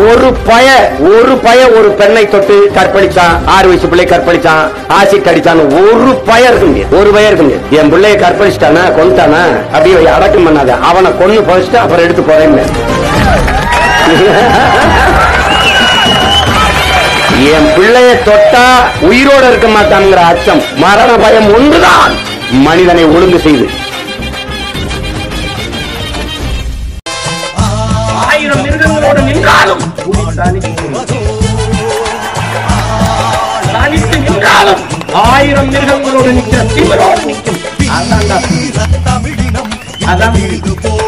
ஒரு பய ஒரு பய ஒரு பெண்ணை தொட்டு கற்பழிச்சான் ஆறு வயசு பிள்ளை கற்பழிச்சான் ஆசிட் அடிச்சான் ஒரு பய இருக்க முடியாது ஒரு பய இருக்க முடியாது என் பிள்ளைய கற்பழிச்சிட்டானா கொண்டானா அப்படியே அடக்கம் பண்ணாத அவனை கொன்னு போச்சுட்டு அப்புறம் எடுத்து போறேன் என் பிள்ளைய தொட்டா உயிரோட இருக்க மாட்டான்ங்கிற அச்சம் மரண பயம் ஒன்றுதான் மனிதனை ஒழுங்கு செய்து ஆயிரம் மிருகங்களோடு நின்றாலும் தனித்து நின்றாலும் ஆயிரம் மிருகங்களோடு நிற்கிற தீவிரோடு நிற்கும் அதான்டா. அதான்